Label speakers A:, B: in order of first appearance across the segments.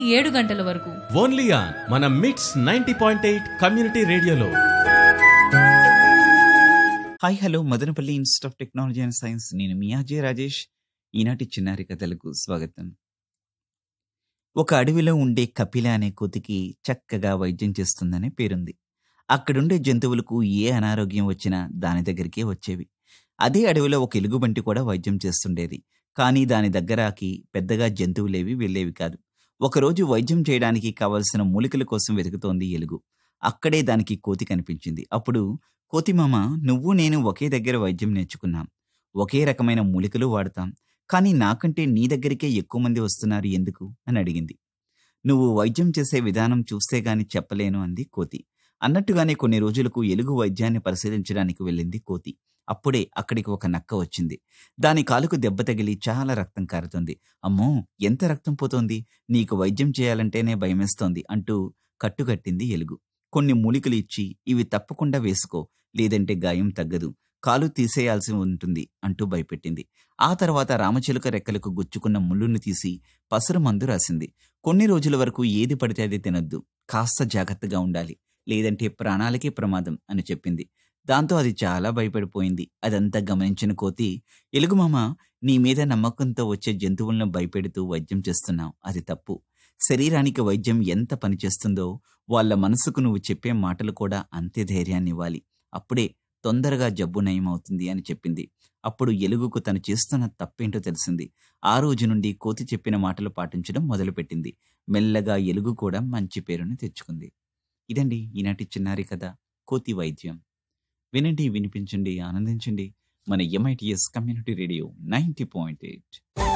A: ఏడు గంటల వరకు
B: ఓన్లీ ఆన్ మన MITS ninety point eight community రేడియోలో
C: hi hello Madanapalle institute of technology and science నేను మీ అజయ్ రాజేష్ ఈనాటి చిన్నారి కథలకు స్వాగతం ఒక అడవిలో ఉండే కపిల అనే కోతికి చక్కగా వైద్యం చేస్తుందనే పేరుంది అక్కడుండే జంతువులకు ఏ అనారోగ్యం వచ్చినా దాని దగ్గరికే వచ్చేవి అదే అడవిలో ఒక ఎలుగుబంటి కూడా వైద్యం చేస్తుండేది కానీ దాని దగ్గరకి పెద్దగా జంతువులేవి వెళ్ళేవి కాదు ఒకరోజు వైద్యం చేయడానికి కావలసిన మూలికల కోసం వెతుకుతోంది ఎలుగు అక్కడే దానికి కోతి కనిపించింది అప్పుడు కోతిమామ నువ్వు నేను ఒకే దగ్గర వైద్యం నేర్చుకున్నాం ఒకే రకమైన మూలికలు వాడతాం కానీ నాకంటే నీ దగ్గరికే ఎక్కువ మంది వస్తున్నారు ఎందుకు అని అడిగింది నువ్వు వైద్యం చేసే విధానం చూస్తే గాని చెప్పలేను అంది కోతి అన్నట్టుగానే కొన్ని రోజులకు ఎలుగు వైద్యాన్ని పరిశీలించడానికి వెళ్ళింది కోతి అప్పుడే అక్కడికి ఒక నక్క వచ్చింది దాని కాలుకు దెబ్బ తగిలి చాలా రక్తం కారుతుంది అమ్మో ఎంత రక్తం పోతోంది నీకు వైద్యం చేయాలంటేనే భయమేస్తోంది అంటూ కట్టుకట్టింది ఎలుగు కొన్ని మూలికలు ఇచ్చి ఇవి తప్పకుండా వేసుకో లేదంటే గాయం తగ్గదు కాలు తీసేయాల్సి ఉంటుంది అంటూ భయపెట్టింది ఆ తర్వాత రామచిలుక రెక్కలకు గుచ్చుకున్న ముళ్ళును తీసి పసరు మందు రాసింది కొన్ని రోజుల వరకు ఏది పడితే అది తినొద్దు కాస్త జాగ్రత్తగా ఉండాలి లేదంటే ప్రాణాలకే ప్రమాదం అని చెప్పింది దాంతో అది చాలా భయపడిపోయింది అదంతా గమనించిన కోతి ఎలుగుమామ నీ మీద నమ్మకంతో వచ్చే జంతువులను భయపెడుతూ వైద్యం చేస్తున్నావు అది తప్పు శరీరానికి వైద్యం ఎంత పనిచేస్తుందో వాళ్ళ మనసుకు నువ్వు చెప్పే మాటలు కూడా అంతే ధైర్యాన్ని ఇవ్వాలి అప్పుడే తొందరగా జబ్బు నయమవుతుంది అని చెప్పింది అప్పుడు ఎలుగుకు తను చేస్తున్న తప్పేంటో తెలిసింది ఆ రోజు నుండి కోతి చెప్పిన మాటలు పాటించడం మొదలుపెట్టింది మెల్లగా ఎలుగు కూడా మంచి పేరుని తెచ్చుకుంది ఇదండి ఈనాటి చిన్నారి కథ కోతి వైద్యం వినండి వినిపించండి ఆనందించండి మన MITS community radio ninety point eight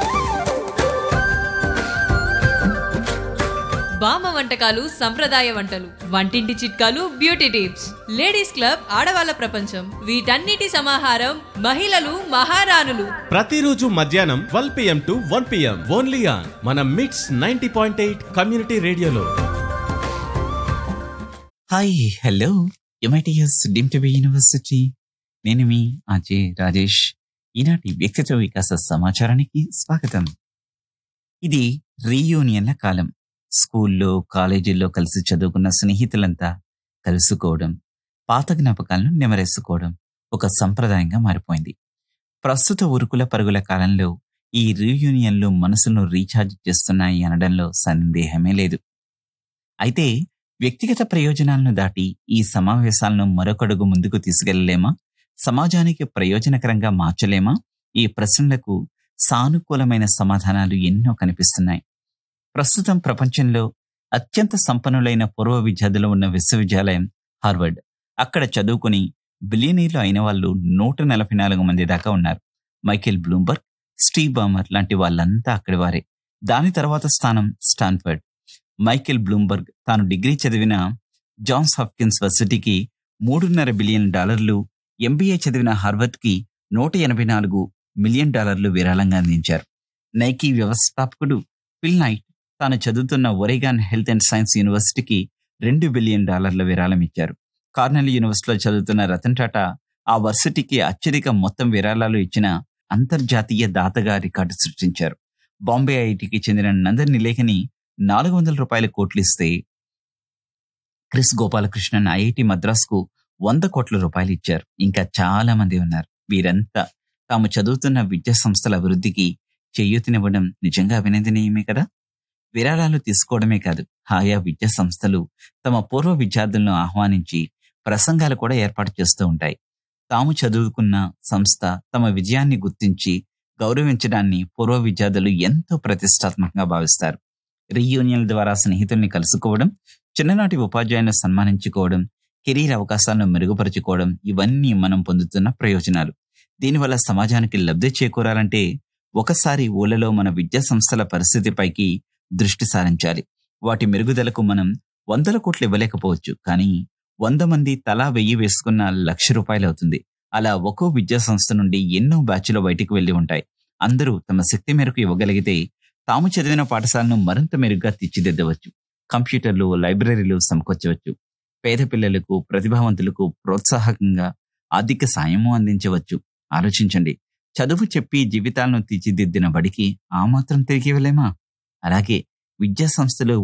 A: బామ్మ వంటకాలు సంప్రదాయ వంటలు వంటింటి చిట్కాలు బ్యూటీ టిప్స్ లేడీస్ క్లబ్ ఆడవాళ్ళ ప్రపంచం వీటన్నిటి సమాహారం మహిళలు మహారాణులు
B: ప్రతిరోజు మధ్యాహ్నం twelve PM to one PM only on మన MITS ninety point eight community రేడియోలో
C: hi hello MITS deemed to be university నేను మీ అజయ్ రాజేష్ ఈనాటి వ్యక్తిత్వ వికాస సమాచారానికి స్వాగతం ఇది రీయూనియన్ల కాలం స్కూల్లో కాలేజీల్లో కలిసి చదువుకున్న స్నేహితులంతా కలుసుకోవడం పాత జ్ఞాపకాలను నెమరేసుకోవడం ఒక సంప్రదాయంగా మారిపోయింది ప్రస్తుత ఉరుకుల పరుగుల కాలంలో ఈ రీయూనియన్లు మనసును రీఛార్జ్ చేస్తున్నాయి అనడంలో సందేహమే లేదు అయితే వ్యక్తిగత ప్రయోజనాలను దాటి ఈ సమావేశాలను మరొకడుగు ముందుకు తీసుకెళ్లలేమా సమాజానికి ప్రయోజనకరంగా మార్చలేమా ఈ ప్రశ్నలకు సానుకూలమైన సమాధానాలు ఎన్నో కనిపిస్తున్నాయి ప్రస్తుతం ప్రపంచంలో అత్యంత సంపన్నులైన పూర్వ విద్యార్థులు ఉన్న విశ్వవిద్యాలయం హార్వర్డ్ అక్కడ చదువుకుని బిలియనీర్లు అయిన వాళ్ళు నూట నలభై నాలుగు మంది దాకా ఉన్నారు మైకేల్ బ్లూంబర్గ్ స్టీవ్ బామర్ లాంటి వాళ్ళంతా అక్కడి వారే దాని తర్వాత స్థానం స్టాన్ఫర్డ్ మైకేల్ బ్లూంబర్గ్ తాను డిగ్రీ చదివిన జాన్స్ హాప్కిన్స్ వర్సిటీకి మూడున్నర బిలియన్ డాలర్లు ఎంబీఏ చదివిన హార్వర్డ్కి నూట ఎనభై నాలుగు మిలియన్ డాలర్లు విరాళంగా అందించారు నైకీ వ్యవస్థాపకుడు ఫిల్ నైట్ తాను చదువుతున్న ఒరేగాన్ హెల్త్ అండ్ సైన్స్ యూనివర్సిటీకి రెండు బిలియన్ డాలర్ల విరాళం ఇచ్చారు కార్నెల్ యూనివర్సిటీలో చదువుతున్న రతన్ టాటా ఆ వర్సిటీకి అత్యధిక మొత్తం విరాళాలు ఇచ్చిన అంతర్జాతీయ దాతగా రికార్డు సృష్టించారు బాంబే ఐఐటికి చెందిన నందన్ నిలేఖని నాలుగు వందల రూపాయల కోట్లు ఇస్తే క్రిస్ గోపాలకృష్ణన్ ఐఐటి మద్రాస్కు వంద కోట్ల రూపాయలు ఇచ్చారు ఇంకా చాలా మంది ఉన్నారు వీరంతా తాము చదువుతున్న విద్యా సంస్థల అభివృద్ధికి చేయూతనివ్వడం నిజంగా అభినందనీయమే కదా విరాళాలు తీసుకోవడమే కాదు ఆయా విద్యా సంస్థలు తమ పూర్వ విద్యార్థులను ఆహ్వానించి ప్రసంగాలు కూడా ఏర్పాటు చేస్తూ ఉంటాయి తాము చదువుకున్న సంస్థ తమ విజయాన్ని గుర్తించి గౌరవించడాన్ని పూర్వ విద్యార్థులు ఎంతో ప్రతిష్టాత్మకంగా భావిస్తారు రీయూనియన్ల ద్వారా స్నేహితుల్ని కలుసుకోవడం చిన్ననాటి ఉపాధ్యాయులను సన్మానించుకోవడం కెరీర్ అవకాశాలను మెరుగుపరుచుకోవడం ఇవన్నీ మనం పొందుతున్న ప్రయోజనాలు దీనివల్ల సమాజానికి లబ్ధి చేకూరాలంటే ఒకసారి ఊళ్ళలో మన విద్యా సంస్థల పరిస్థితిపైకి దృష్టి సారించాలి వాటి మెరుగుదలకు మనం వందల కోట్లు ఇవ్వలేకపోవచ్చు కానీ వంద మంది తలా వెయ్యి వేసుకున్న లక్ష రూపాయలు అవుతుంది అలా ఒక్కో విద్యా సంస్థ నుండి ఎన్నో బ్యాచ్లు బయటికి వెళ్లి ఉంటాయి అందరూ తమ శక్తి మేరకు ఇవ్వగలిగితే తాము చదివిన పాఠశాలను మరింత మెరుగ్గా తీర్చిదిద్దవచ్చు కంప్యూటర్లు లైబ్రరీలు సమకూర్చవచ్చు పేద పిల్లలకు ప్రతిభావంతులకు ప్రోత్సాహకంగా ఆర్థిక సాయము అందించవచ్చు ఆలోచించండి చదువు చెప్పి జీవితాలను తీర్చిదిద్దిన బడికి ఆ మాత్రం తిరిగి ఇవ్వలేమా అలాగే విద్యా సంస్థలో